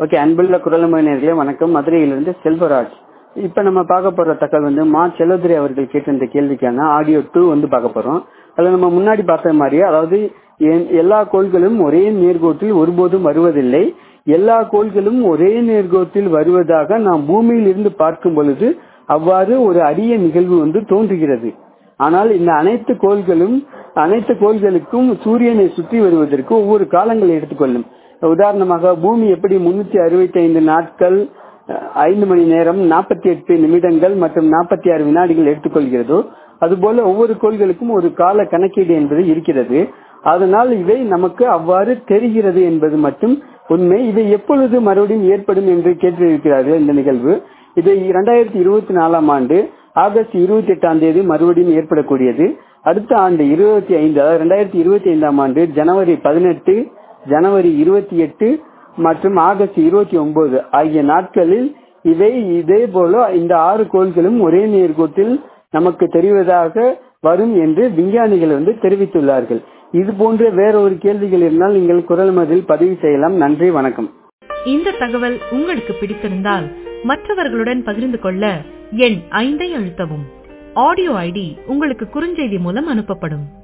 okay அன்புள்ள குரலமையினர்களே வணக்கம் மதுரையிலிருந்து செல்வராஜ் இப்ப நம்ம பார்க்க போற தகவல் வந்து மா செல்லதுரை அவர்கள் கேட்டிருந்த கேள்விக்கான ஆடியோ டூ வந்து பார்க்க போறோம் அதுல நம்ம முன்னாடி பார்த்த மாதிரியே அதாவது எ- எல்லா கோள்களும் ஒரே நேர்கோட்டில் ஒருபோதும் வருவதில்லை எல்லா கோள்களும் ஒரே நேர்கோட்டில் வருவதாக நாம் பூமியில் இருந்து பார்க்கும் பொழுது அவ்வாறு ஒரு அரிய நிகழ்வு வந்து தோன்றுகிறது ஆனால் இந்த அனைத்து கோள்களும் அனைத்து கோள்களுக்கும் சூரியனை சுற்றி வருவதற்கு ஒவ்வொரு காலங்களை எடுத்துக்கொள்ளும் உதாரணமாக பூமி எப்படி முன்னூத்தி அறுபத்தி ஐந்து நாட்கள் அஹ், ஐந்து மணி நேரம் நாற்பத்தி எட்டு நிமிடங்கள் மற்றும் நாற்பத்தி ஆறு வினாடிகள் எடுத்துக்கொள்கிறதோ அதுபோல ஒவ்வொரு கோள்களுக்கும் ஒரு கால கணக்கீடு என்பது இருக்கிறது அதனால் இவை நமக்கு அவ்வாறு தெரிகிறது என்பது மட்டும் உண்மை இவை எப்பொழுது மறுபடியும் ஏற்படும் என்று கேட்டிருக்கிறார்கள் இந்த நிகழ்வு இது இரண்டாயிரத்தி இருபத்தி நாலாம் ஆண்டு ஆகஸ்ட் இருபத்தி எட்டாம் தேதி மறுபடியும் ஏற்படக்கூடியது அடுத்த ஆண்டு இருபத்தி ஐந்து அதாவது ரெண்டாயிரத்தி இருபத்தி ஐந்தாம் ஆண்டு ஜனவரி பதினெட்டு ஜனவரி இருபத்தி எட்டு மற்றும் ஆகஸ்ட் இருபத்தி ஒன்பது ஆகிய நாட்களில் இவை இதே போல இந்த ஆறு கோள்களும் ஒரே நேர்கோட்டில் நமக்கு தெரிவதாக வரும் என்று விஞ்ஞானிகள் வந்து தெரிவித்துள்ளார்கள் இது போன்ற வேற ஒரு கேள்விகள் இருந்தால் நீங்கள் குரல் மதில் பதிவு செய்யலாம் நன்றி வணக்கம் இந்த தகவல் உங்களுக்கு பிடித்திருந்தால் மற்றவர்களுடன் பகிர்ந்து கொள்ள எண் ஐந்தை அழுத்தவும் ஆடியோ ஐடி உங்களுக்கு குறுஞ்செய்தி மூலம் அனுப்பப்படும்